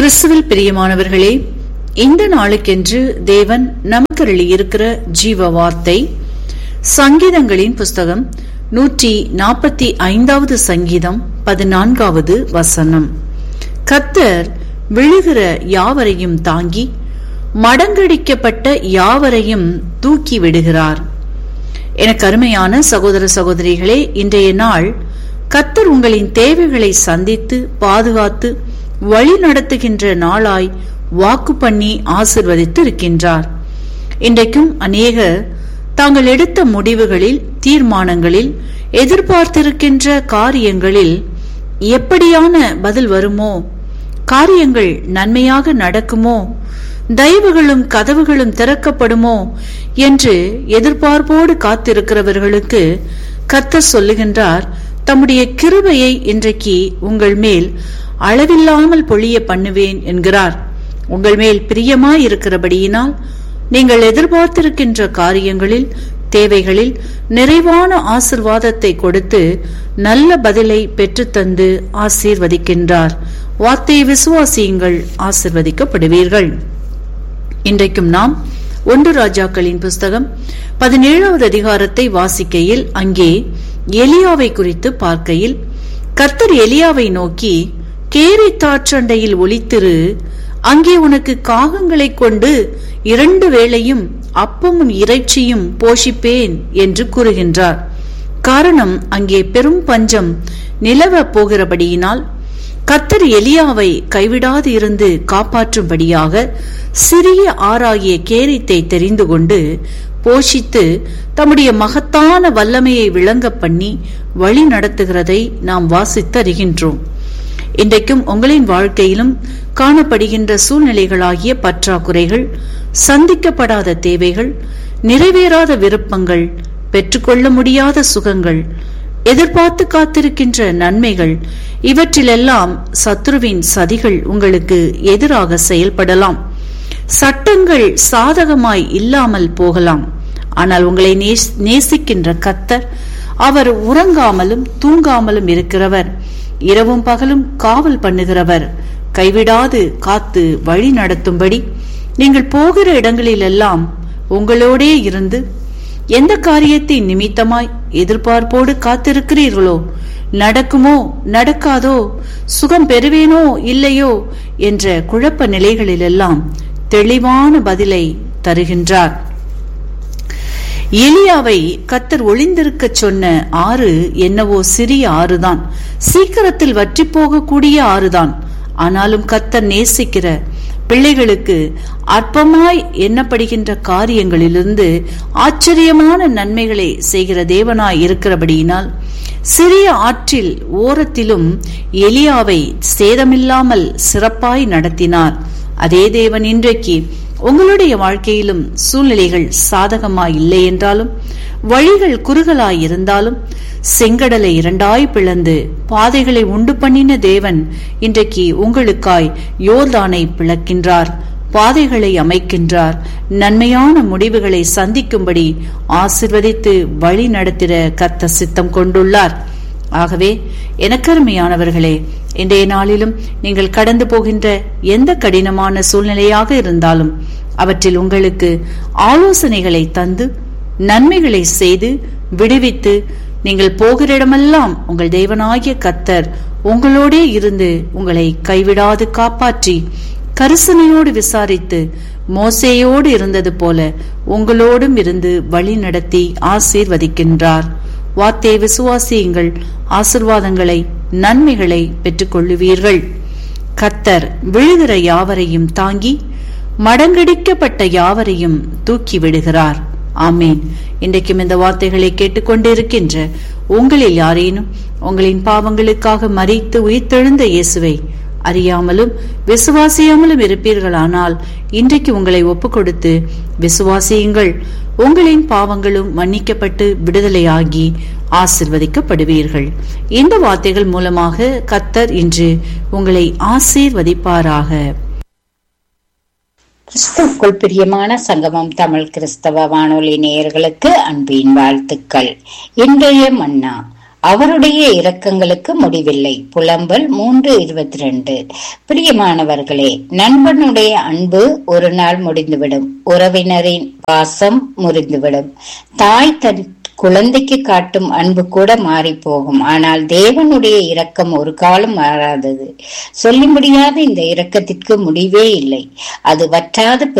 கிறிஸ்துவில் பிரியமானவர்களே இந்த நாளுக்கென்று தேவன் நமக்கு இருக்கிற ஜீவ வார்த்தை சங்கீதங்களின் புஸ்தகம் நூற்றி நாற்பத்தி ஐந்தாவது சங்கீதம் பதினான்காவது வசனம் கத்தர் விழுகிற யாவரையும் தாங்கி மடங்கடிக்கப்பட்ட யாவரையும் தூக்கி விடுகிறார் எனக்கு அருமையான சகோதர சகோதரிகளே இன்றைய நாள் கத்தர் உங்களின் தேவைகளை சந்தித்து பாதுகாத்து வழி நடத்துகின்ற நாளாய் வாக்கு பண்ணி ஆசிர்வதித்து இருக்கின்றார் இன்றைக்கும் அநேகர் தாங்கள் எடுத்த முடிவுகளில் தீர்மானங்களில் எதிர்பார்த்திருக்கின்ற காரியங்களில் எப்படியான பதில் வருமோ காரியங்கள் நன்மையாக நடக்குமோ தயவுகளும் கதவுகளும் திறக்கப்படுமோ என்று எதிர்பார்ப்போடு காத்திருக்கிறவர்களுக்கு கத்தர் சொல்லுகின்றார் தம்முடைய கிருபையை இன்றைக்கு உங்கள் மேல் அளவில்லாமல் பொழிய பண்ணுவேன் என்கிறார் உங்கள் மேல் பிரியமாயிருக்கிறபடியினால் நீங்கள் எதிர்பார்த்திருக்கின்ற காரியங்களில் தேவைகளில் நிறைவான ஆசிர்வாதத்தை கொடுத்து நல்ல பதிலை பெற்றுத்தந்து ஆசீர்வதிக்கின்றார் வார்த்தையை விசுவாசியுங்கள் ஆசிர்வதிக்கப்படுவீர்கள் இன்றைக்கும் நாம் ஒன்று ராஜாக்களின் புஸ்தகம் பதினேழாவது அதிகாரத்தை வாசிக்கையில் அங்கே எலியாவை குறித்து பார்க்கையில் கர்த்தர் எலியாவை நோக்கி கேரி தாற்றண்டையில் ஒளித்திரு அங்கே உனக்கு காகங்களை கொண்டு இரண்டு வேளையும் அப்பமும் இறைச்சியும் போஷிப்பேன் என்று கூறுகின்றார் காரணம் அங்கே பெரும் பஞ்சம் நிலவ போகிறபடியினால் கத்தர் எலியாவை கைவிடாது இருந்து காப்பாற்றும்படியாக சிறிய ஆறாகிய கேரித்தை தெரிந்து கொண்டு போஷித்து தம்முடைய மகத்தான வல்லமையை விளங்க பண்ணி வழி நடத்துகிறதை நாம் வாசித்து அறிகின்றோம் இன்றைக்கும் உங்களின் வாழ்க்கையிலும் காணப்படுகின்ற சூழ்நிலைகளாகிய பற்றாக்குறைகள் சந்திக்கப்படாத தேவைகள் நிறைவேறாத விருப்பங்கள் பெற்றுக்கொள்ள முடியாத சுகங்கள் எதிர்பார்த்து காத்திருக்கின்ற நன்மைகள் இவற்றிலெல்லாம் சத்ருவின் சதிகள் உங்களுக்கு எதிராக செயல்படலாம் சட்டங்கள் சாதகமாய் இல்லாமல் போகலாம் ஆனால் உங்களை நேசிக்கின்ற கத்தர் அவர் உறங்காமலும் தூங்காமலும் இருக்கிறவர் இரவும் பகலும் காவல் பண்ணுகிறவர் கைவிடாது காத்து வழி நடத்தும்படி நீங்கள் போகிற இடங்களிலெல்லாம் உங்களோடே இருந்து எந்த காரியத்தின் நிமித்தமாய் எதிர்பார்ப்போடு காத்திருக்கிறீர்களோ நடக்குமோ நடக்காதோ சுகம் பெறுவேனோ இல்லையோ என்ற குழப்ப நிலைகளிலெல்லாம் தெளிவான பதிலை தருகின்றார் எலியாவை கத்தர் ஒளிந்திருக்க சொன்ன ஆறு என்னவோ சிறிய ஆறுதான் சீக்கிரத்தில் வற்றி போகக்கூடிய ஆறுதான் ஆனாலும் கத்தர் நேசிக்கிற பிள்ளைகளுக்கு அற்பமாய் எண்ணப்படுகின்ற காரியங்களிலிருந்து ஆச்சரியமான நன்மைகளை செய்கிற தேவனாய் இருக்கிறபடியினால் சிறிய ஆற்றில் ஓரத்திலும் எலியாவை சேதமில்லாமல் சிறப்பாய் நடத்தினார் அதே தேவன் இன்றைக்கு உங்களுடைய வாழ்க்கையிலும் சூழ்நிலைகள் சாதகமாய் இல்லை என்றாலும் வழிகள் குறுகலாய் இருந்தாலும் செங்கடலை இரண்டாய் பிளந்து பாதைகளை உண்டு பண்ணின தேவன் இன்றைக்கு உங்களுக்காய் யோர்தானை பிளக்கின்றார் பாதைகளை அமைக்கின்றார் நன்மையான முடிவுகளை சந்திக்கும்படி ஆசிர்வதித்து வழி நடத்திட கத்த சித்தம் கொண்டுள்ளார் ஆகவே எனக்கருமையானவர்களே இன்றைய நாளிலும் நீங்கள் கடந்து போகின்ற எந்த கடினமான சூழ்நிலையாக இருந்தாலும் அவற்றில் உங்களுக்கு ஆலோசனைகளை தந்து நன்மைகளை செய்து விடுவித்து நீங்கள் போகிற இடமெல்லாம் உங்கள் தேவனாகிய கத்தர் உங்களோடே இருந்து உங்களை கைவிடாது காப்பாற்றி கரிசனையோடு விசாரித்து மோசையோடு இருந்தது போல உங்களோடும் இருந்து வழி நடத்தி ஆசீர்வதிக்கின்றார் வார்த்தை விசுவாசியுங்கள் ஆசிர்வாதங்களை நன்மைகளை பெற்றுக்கொள்ளுவீர்கள் கத்தர் விழுகிற யாவரையும் தாங்கி மடங்கடிக்கப்பட்ட யாவரையும் தூக்கி விடுகிறார் ஆமேன் இன்றைக்கும் இந்த வார்த்தைகளை கேட்டுக்கொண்டிருக்கின்ற உங்களில் யாரேனும் உங்களின் பாவங்களுக்காக மறித்து உயிர்த்தெழுந்த இயேசுவை அறியாமலும் விசுவாசியாமலும் இருப்பீர்களானால் இன்றைக்கு உங்களை ஒப்புக் கொடுத்து விசுவாசியுங்கள் உங்களின் பாவங்களும் மன்னிக்கப்பட்டு விடுதலையாகி ஆசிர்வதிக்கப்படுவீர்கள் இந்த வார்த்தைகள் மூலமாக கத்தர் இன்று உங்களை ஆசீர்வதிப்பாராக கிறிஸ்துக்குள் பிரியமான சங்கமம் தமிழ் கிறிஸ்தவ வானொலி நேயர்களுக்கு அன்பின் வாழ்த்துக்கள் இன்றைய மன்னா அவருடைய இரக்கங்களுக்கு முடிவில்லை புலம்பல் மூன்று இருபத்தி ரெண்டு பிரியமானவர்களே நண்பனுடைய அன்பு ஒரு நாள் முடிந்துவிடும் உறவினரின் பாசம் முறிந்துவிடும் தாய் தன் குழந்தைக்கு காட்டும் அன்பு கூட மாறி போகும் ஆனால் தேவனுடைய இரக்கம் ஒரு காலம் மாறாதது சொல்லி முடியாத இந்த இரக்கத்திற்கு முடிவே இல்லை அது வற்றாத